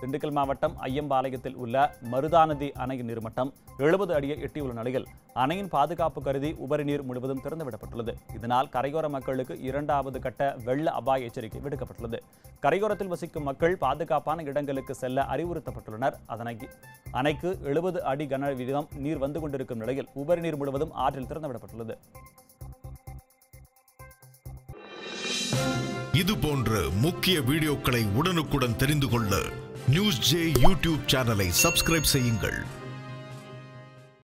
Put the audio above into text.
திண்டுக்கல் மாவட்டம் ஐயம்பாளையத்தில் உள்ள மருதாநதி அணையின் நீர்மட்டம் எழுபது அடியை எட்டியுள்ள நிலையில் அணையின் பாதுகாப்பு கருதி உபரி நீர் முழுவதும் திறந்துவிடப்பட்டுள்ளது இதனால் கரையோர மக்களுக்கு இரண்டாவது கட்ட வெள்ள அபாய எச்சரிக்கை விடுக்கப்பட்டுள்ளது கரையோரத்தில் வசிக்கும் மக்கள் பாதுகாப்பான இடங்களுக்கு செல்ல அறிவுறுத்தப்பட்டுள்ளனர் அதனை அணைக்கு எழுபது அடி கன வீதம் நீர் வந்து கொண்டிருக்கும் நிலையில் உபரி நீர் முழுவதும் ஆற்றில் திறந்துவிடப்பட்டுள்ளது இது போன்ற முக்கிய வீடியோக்களை உடனுக்குடன் தெரிந்து கொள்ள நியூஸ் ஜே யூடியூப் சேனலை சப்ஸ்கிரைப் செய்யுங்கள்